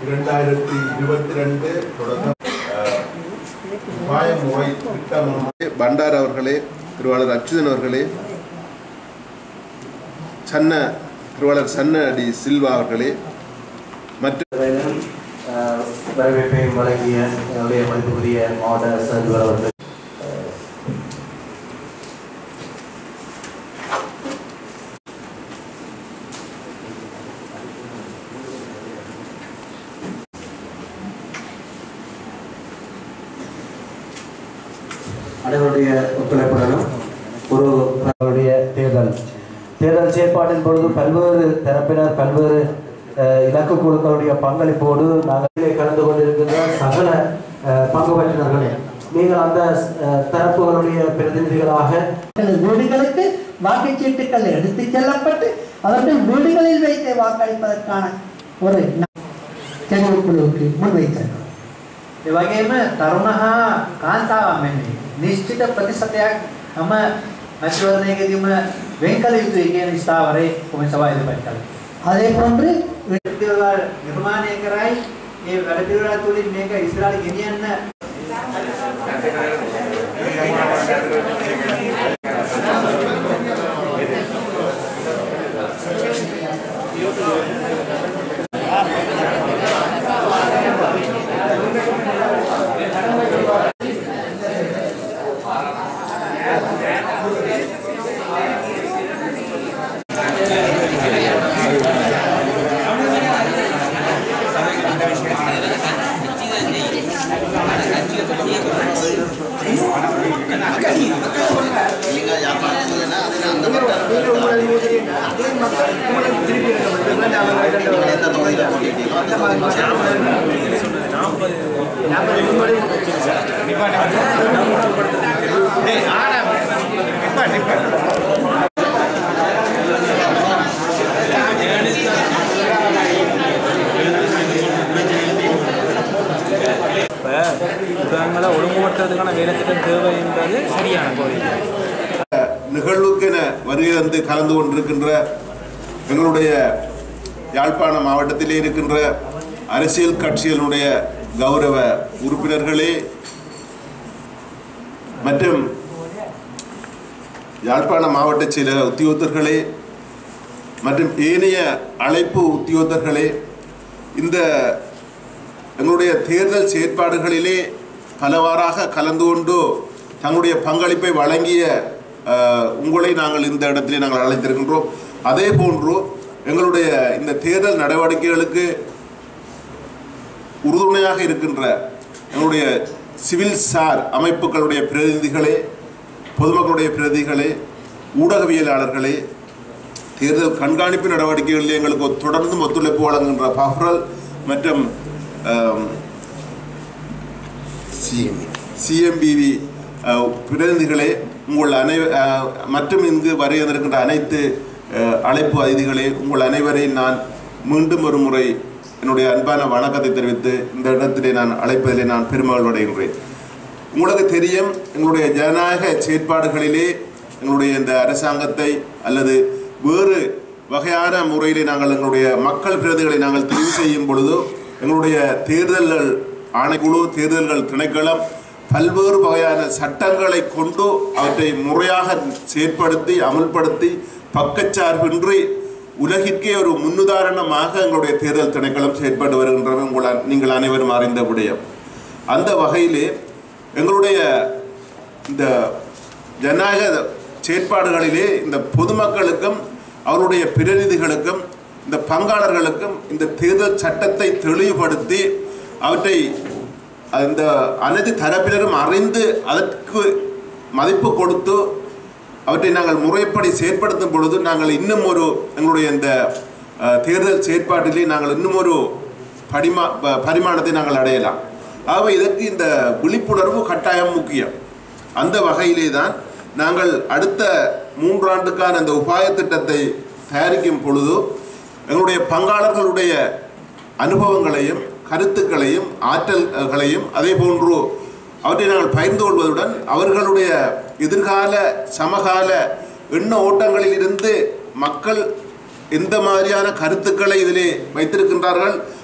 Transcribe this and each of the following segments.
இரண்டாயிரத்தி இருபத்தி ரெண்டு தொடக்கம் அஹ், உபாய முறை திட்டம் ஒன்று பண்டார் அவர்களே திருவாளர் அச்சுதன் அவர்களே சன்ன திருவாளர் சன்ன அடி சில்வா அவர்களே மற்ற வேணும் அஹ், வரவேற்பையும் வழங்கிய என்னுடைய மதிப்புக்குரிய மாவட்ட சர்வர் அவர்கள் அனைவருடைய ஒத்துழைப்புடனும் ஒரு அவருடைய தேர்தல் தேர்தல் செயற்பாட்டின் பொழுது பல்வேறு தரப்பினர் பல்வேறு அஹ், இலக்கு குழுக்களுடைய பங்களிப்போடு நாங்கள் இதிலே கலந்து கொண்டிருக்கின்ற சகல அஹ், பங்கு பற்றினர்களே நீங்கள் அந்த அஹ், தரப்புகளுடைய பிரதிநிதிகளாக அவர்கள் வீடுகளுக்கு வாக்குச்சீட்டுகள் எடுத்துச் செல்லப்பட்டு அவர்கள் வீடுகளில் வைத்து வாக்களிப்பதற்கான ஒரு தெரிவுக்குழுவுக்கு முன்வைத்திருக்கிறோம் ඒ වගේම තරුණ හා කාන්තාවන් මෙන්නේ නිශ්චිත ප්‍රතිශතයක් තම මැතිවරණයකදීම වෙන් කළ යුතුයි කියන ස්ථාවරේ කොමිසම සභාව ඉදිරිපත් කළා. அதே போன்று වැඩපිළිවෙළ නිර්මාණය කරයි ඒ වැඩපිළිවෙළ තුළින් මේක ඉස්සරහට ගෙනියන්න இப்போ உலகங்களை ஒழுங்குபடுத்துறதுக்கான வேலைத்திட்டம் தேவை என்பது சரியான கோரிக்கை நிகழ்வுக்கென வருகை தந்து கலந்து கொண்டிருக்கின்ற எங்களுடைய யாழ்ப்பாண மாவட்டத்திலே இருக்கின்ற அரசியல் கட்சிகளுடைய கௌரவ உறுப்பினர்களே மற்றும் யாழ்ப்பாண மாவட்ட சில உத்தியோகத்தர்களே மற்றும் ஏனைய அழைப்பு உத்தியோகத்தர்களே இந்த எங்களுடைய தேர்தல் செயற்பாடுகளிலே பலவாறாக கலந்து கொண்டு தங்களுடைய பங்களிப்பை வழங்கிய அஹ், உங்களை நாங்கள் இந்த இடத்திலே நாங்கள் அழைத்திருக்கின்றோம் அதே போன்று எங்களுடைய இந்த தேர்தல் நடவடிக்கைகளுக்கு உறுதுணையாக இருக்கின்ற எங்களுடைய சிவில் சார் அமைப்புகளுடைய பிரதிநிதிகளே பொதுமக்களுடைய பிரதிகளே ஊடகவியலாளர்களே தேர்தல் கண்காணிப்பு நடவடிக்கைகளில் எங்களுக்கு தொடர்ந்து ஒத்துழைப்பு வழங்குகின்ற பஃப்ரல் மற்றும் சிஎம்பிவி பிரதிநிதிகளே உங்கள் அனை அஹ், மற்றும் இங்கு வருகின்ற அனைத்து அஹ், அழைப்பு அதிதிகளே உங்கள் அனைவரையும் நான் மீண்டும் ஒரு முறை என்னுடைய அன்பான வணக்கத்தை தெரிவித்து இந்த இடத்திலே நான் அழைப்பதிலே நான் பெருமகள் அடைகின்றேன் உங்களுக்கு தெரியும் எங்களுடைய ஜனநாயக செயற்பாடுகளிலே எங்களுடைய இந்த அரசாங்கத்தை அல்லது வேறு வகையான முறையிலே நாங்கள் எங்களுடைய மக்கள் பிரதிகளை நாங்கள் தெரிவு செய்யும் பொழுது எங்களுடைய தேர்தல்கள் ஆணைக்குழு தேர்தல்கள் திணைக்களம் பல்வேறு வகையான சட்டங்களை கொண்டு அவற்றை முறையாக செயற்படுத்தி அமல்படுத்தி பக்கச்சார்பின்றி உலகிற்கே ஒரு முன்னுதாரணமாக எங்களுடைய தேர்தல் திணைக்களம் செயற்பட்டு வருகின்றன உங்கள் நீங்கள் அனைவரும் அறிந்த விடயம் அந்த வகையிலே எங்களுடைய இந்த ஜனநாயக செயற்பாடுகளிலே இந்த பொதுமக்களுக்கும் அவருடைய பிரதிநிதிகளுக்கும் இந்த பங்காளர்களுக்கும் இந்த தேர்தல் சட்டத்தை தெளிவுபடுத்தி அவற்றை அந்த அனைத்து தரப்பினரும் அறிந்து அதற்கு மதிப்பு கொடுத்து அவற்றை நாங்கள் முறைப்படி செயற்படுத்தும் பொழுது நாங்கள் இன்னும் ஒரு எங்களுடைய இந்த அஹ், தேர்தல் செயற்பாட்டிலே நாங்கள் இன்னும் ஒரு படிமா ப- பரிமாணத்தை நாங்கள் அடையலாம் ஆகவே இதற்கு இந்த விழிப்புணர்வு கட்டாயம் முக்கியம் அந்த வகையிலே தான் நாங்கள் அடுத்த மூன்றாண்டுக்கான இந்த உபாய திட்டத்தை தயாரிக்கும் பொழுது எங்களுடைய பங்காளர்களுடைய அனுபவங்களையும் கருத்துக்களையும் ஆற்றல்களையும் அதே போன்று அவற்றை நாங்கள் பகிர்ந்து கொள்வதுடன் அவர்களுடைய எதிர்கால சமகால எண்ண ஓட்டங்களில் இருந்து மக்கள் எந்த மாதிரியான கருத்துக்களை இதிலே வைத்திருக்கின்றார்கள்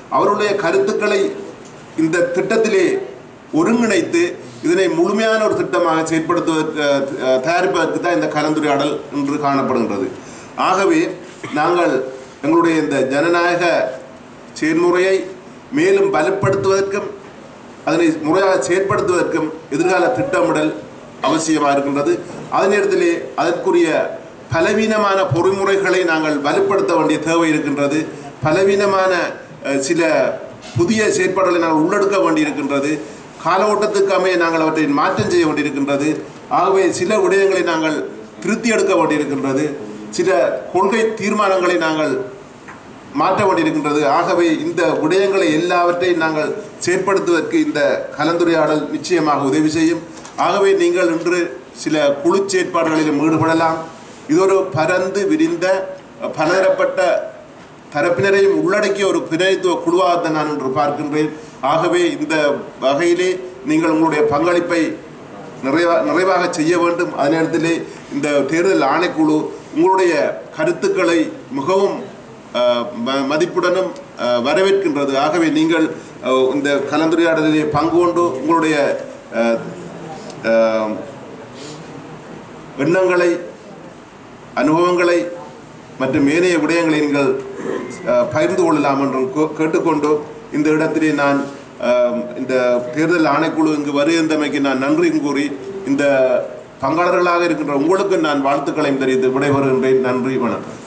அவருடைய கருத்துக்களை இந்த திட்டத்திலே ஒருங்கிணைத்து இதனை முழுமையான ஒரு திட்டமாக செயற்படுத்துவதற்கு அஹ், தயாரிப்பதற்கு தான் இந்த கலந்துரையாடல் இன்று காணப்படுகின்றது ஆகவே நாங்கள் எங்களுடைய இந்த ஜனநாயக செயல்முறையை மேலும் பலப்படுத்துவதற்கும் அதனை முறையாக செயற்படுத்துவதற்கும் எதிர்கால திட்டமிடல் அவசியமாக இருக்கின்றது அதே நேரத்திலே அதற்குரிய பலவீனமான பொறிமுறைகளை நாங்கள் வலுப்படுத்த வேண்டிய தேவை இருக்கின்றது பலவீனமான அஹ், சில புதிய செயற்பாடுகளை நாங்கள் உள்ளெடுக்க வேண்டியிருக்கின்றது கால ஓட்டத்துக்கு அமைய நாங்கள் அவற்றை மாற்றம் செய்ய வேண்டியிருக்கின்றது ஆகவே சில விடயங்களை நாங்கள் திருத்தி எடுக்க வேண்டியிருக்கின்றது சில கொள்கை தீர்மானங்களை நாங்கள் மாற்ற வேண்டியிருக்கின்றது ஆகவே இந்த விடயங்களை எல்லாவற்றையும் நாங்கள் செயற்படுத்துவதற்கு இந்த கலந்துரையாடல் நிச்சயமாக உதவி செய்யும் ஆகவே நீங்கள் இன்று சில குழு செயற்பாடுகளிலும் ஈடுபடலாம் இது ஒரு பரந்து விரிந்த பலதரப்பட்ட தரப்பினரையும் உள்ளடக்கிய ஒரு பிரதித்துவ குழுவாகத்தான் நான் இன்று பார்க்கின்றேன் ஆகவே இந்த வகையிலே நீங்கள் உங்களுடைய பங்களிப்பை நிறைவா நிறைவாக செய்ய வேண்டும் அதே நேரத்திலே இந்த தேர்தல் ஆணைக்குழு உங்களுடைய கருத்துக்களை மிகவும் அஹ், ம- மதிப்புடனும் அஹ், வரவேற்கின்றது ஆகவே நீங்கள் அஹ், இந்த கலந்துரையாடலிலே பங்கு கொண்டு உங்களுடைய அஹ், அஹ், எண்ணங்களை அனுபவங்களை மற்றும் ஏனைய விடயங்களை நீங்கள் அஹ், பகிர்ந்து கொள்ளலாம் என்றும் கோ- கேட்டுக்கொண்டு இந்த இடத்திலே நான் அஹ், இந்த தேர்தல் ஆணைக்குழு இங்கு வருகின்றமைக்கு நான் நன்றியும் கூறி இந்த பங்காளர்களாக இருக்கின்ற உங்களுக்கு நான் வாழ்த்துக்களையும் தெரிவித்து விடைபெறுகின்றேன் நன்றி வணக்கம்